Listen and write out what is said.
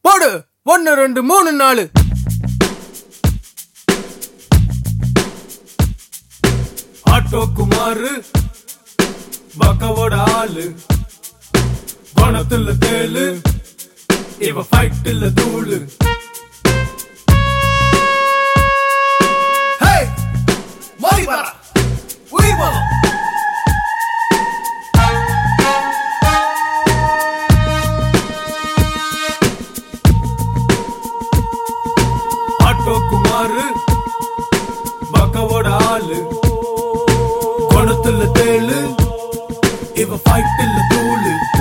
போடு ஒன்னு ரெண்டு மூணு நாலு ஆட்டோ குமாரு பக்கவோட ஆளு குணத்துல தேளு இவ ஃபைட்டில் தூளு ஹே மோதி பாரா உயிர் போதும் ஆட்டோ குமாரு பக்கவோட ஆளு குணத்துல தேளு இவ ஃபைட்டில் தூளு